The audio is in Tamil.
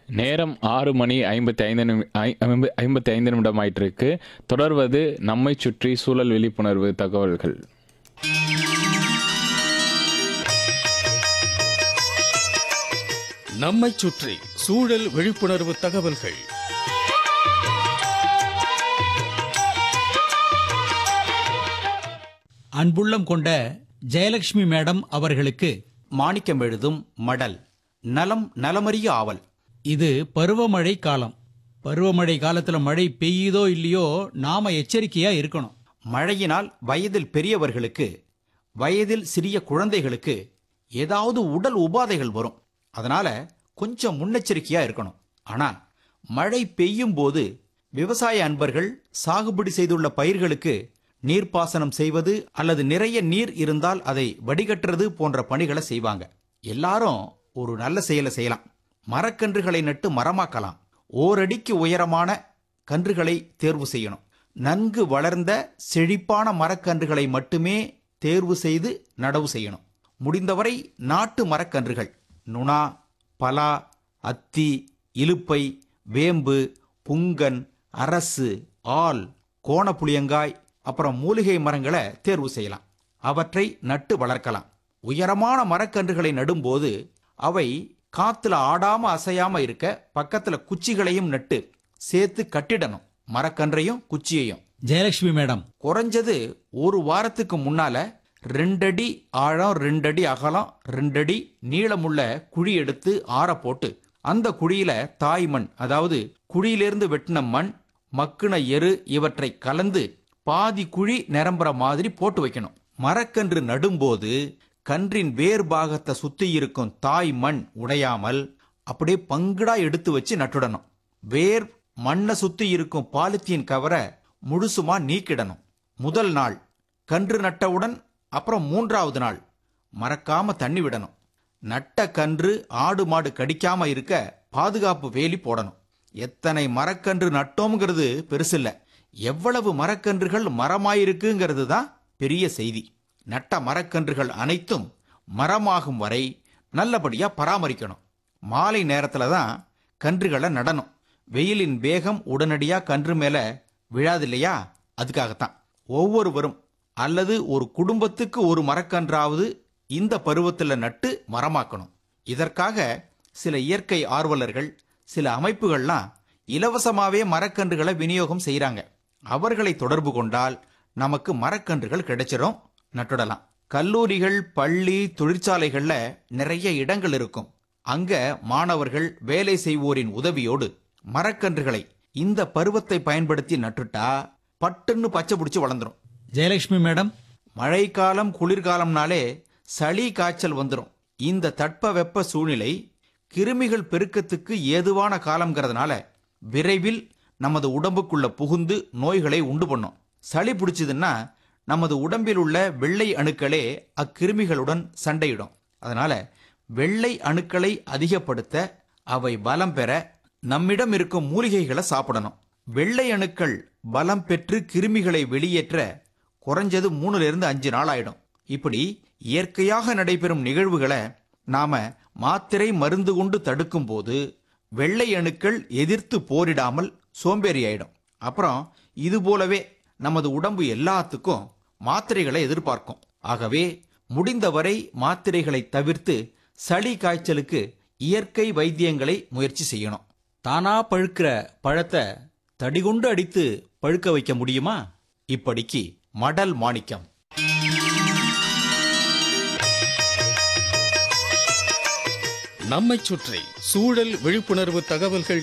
நேரம் ஆறு மணி ஐம்பத்தி ஐந்து நிமி ஐ- ஐம்ப- ஐம்பத்தி ஐந்து நிமிடம் ஆயிட்டிருக்கு தொடர்வது நம்மை சுற்றி சூழல் விழிப்புணர்வு தகவல்கள் நம்மைச் சுற்றி சூழல் விழிப்புணர்வு தகவல்கள் அன்புள்ளம் கொண்ட ஜெயலட்சுமி மேடம் அவர்களுக்கு மாணிக்கம் எழுதும் மடல் நலம் நலமறிய ஆவல் இது பருவமழை காலம் பருவமழை காலத்துல மழை பெய்யுதோ இல்லையோ நாம எச்சரிக்கையா இருக்கணும் மழையினால் வயதில் பெரியவர்களுக்கு வயதில் சிறிய குழந்தைகளுக்கு ஏதாவது உடல் உபாதைகள் வரும் அதனால கொஞ்சம் முன்னெச்சரிக்கையா இருக்கணும் ஆனா மழை பெய்யும் போது விவசாய அன்பர்கள் சாகுபடி செய்துள்ள பயிர்களுக்கு நீர்ப்பாசனம் செய்வது அல்லது நிறைய நீர் இருந்தால் அதை வடிகட்டுறது போன்ற பணிகளை செய்வாங்க எல்லாரும் ஒரு நல்ல செயலை செய்யலாம் மரக்கன்றுகளை நட்டு மரமாக்கலாம் ஓரடிக்கு உயரமான கன்றுகளை தேர்வு செய்யணும் நன்கு வளர்ந்த செழிப்பான மரக்கன்றுகளை மட்டுமே தேர்வு செய்து நடவு செய்யணும் முடிந்தவரை நாட்டு மரக்கன்றுகள் நுணா பலா அத்தி இலுப்பை வேம்பு புங்கன் அரசு ஆல் கோணப்புளியங்காய் அப்புறம் மூலிகை மரங்களை தேர்வு செய்யலாம் அவற்றை நட்டு வளர்க்கலாம் உயரமான மரக்கன்றுகளை நடும்போது அவை காத்துல ஆடாம அசையாம இருக்க பக்கத்துல குச்சிகளையும் நட்டு சேர்த்து கட்டிடணும் மரக்கன்றையும் குச்சியையும் ஜெயலட்சுமி மேடம் குறைஞ்சது ஒரு வாரத்துக்கு முன்னால ரெண்டடி ஆழம் ரெண்டடி அகலம் ரெண்டடி நீளமுள்ள குழி எடுத்து ஆற போட்டு அந்த குழியில தாய் மண் அதாவது குழியிலிருந்து வெட்டின மண் மக்குன எரு இவற்றை கலந்து பாதி குழி நிரம்புற மாதிரி போட்டு வைக்கணும் மரக்கன்று நடும்போது கன்றின் வேர் பாகத்தை சுத்தி இருக்கும் தாய் மண் உடையாமல் அப்படியே பங்குடா எடுத்து வச்சு நட்டுடணும் வேர் மண்ணை சுத்தி இருக்கும் பாலித்தீன் கவரை முழுசுமா நீக்கிடணும் முதல் நாள் கன்று நட்டவுடன் அப்புறம் மூன்றாவது நாள் மறக்காம தண்ணி விடணும் நட்ட கன்று ஆடு மாடு கடிக்காம இருக்க பாதுகாப்பு வேலி போடணும் எத்தனை மரக்கன்று நட்டோம்ங்கிறது பெருசில்ல எவ்வளவு மரக்கன்றுகள் மரமாயிருக்குங்கிறது தான் பெரிய செய்தி நட்ட மரக்கன்றுகள் அனைத்தும் மரமாகும் வரை நல்லபடியா பராமரிக்கணும் மாலை நேரத்துல தான் கன்றுகளை நடணும் வெயிலின் வேகம் உடனடியா கன்று மேல விழாது இல்லையா அதுக்காகத்தான் ஒவ்வொருவரும் அல்லது ஒரு குடும்பத்துக்கு ஒரு மரக்கன்றாவது இந்த பருவத்தில் நட்டு மரமாக்கணும் இதற்காக சில இயற்கை ஆர்வலர்கள் சில அமைப்புகள்லாம் இலவசமாவே மரக்கன்றுகளை விநியோகம் செய்றாங்க அவர்களை தொடர்பு கொண்டால் நமக்கு மரக்கன்றுகள் கிடைச்சிரும் நட்டுடலாம் கல்லூரிகள் பள்ளி தொழிற்சாலைகள்ல நிறைய இடங்கள் இருக்கும் அங்க மாணவர்கள் வேலை செய்வோரின் உதவியோடு மரக்கன்றுகளை இந்த பருவத்தை பயன்படுத்தி நட்டுட்டா பட்டுன்னு பச்சை பிடிச்சி வளர்ந்துரும் ஜெயலட்சுமி மேடம் மழைக்காலம் குளிர்காலம்னாலே சளி காய்ச்சல் வந்துடும் இந்த தட்பவெப்ப சூழ்நிலை கிருமிகள் பெருக்கத்துக்கு ஏதுவான காலம்ங்கிறதுனால விரைவில் நமது உடம்புக்குள்ள புகுந்து நோய்களை உண்டு பண்ணும் சளி பிடிச்சதுன்னா நமது உடம்பில் உள்ள வெள்ளை அணுக்களே அக்கிருமிகளுடன் சண்டையிடும் அதனால வெள்ளை அணுக்களை அதிகப்படுத்த அவை பலம் பெற நம்மிடம் இருக்கும் மூலிகைகளை சாப்பிடணும் வெள்ளை அணுக்கள் பலம் பெற்று கிருமிகளை வெளியேற்ற குறைஞ்சது மூணுல இருந்து அஞ்சு நாள் ஆயிடும் இப்படி இயற்கையாக நடைபெறும் நிகழ்வுகளை நாம மாத்திரை மருந்து கொண்டு தடுக்கும் போது வெள்ளை அணுக்கள் எதிர்த்து போரிடாமல் சோம்பேறி ஆயிடும் அப்புறம் இது போலவே நமது உடம்பு எல்லாத்துக்கும் மாத்திரைகளை எதிர்பார்க்கும் ஆகவே முடிந்தவரை மாத்திரைகளை தவிர்த்து சளி காய்ச்சலுக்கு இயற்கை வைத்தியங்களை முயற்சி செய்யணும் தானா பழுக்கிற பழத்தை தடிகொண்டு அடித்து பழுக்க வைக்க முடியுமா இப்படிக்கு மடல் மாணிக்கம் நம்மைச் சுற்றி சூழல் விழிப்புணர்வு தகவல்கள்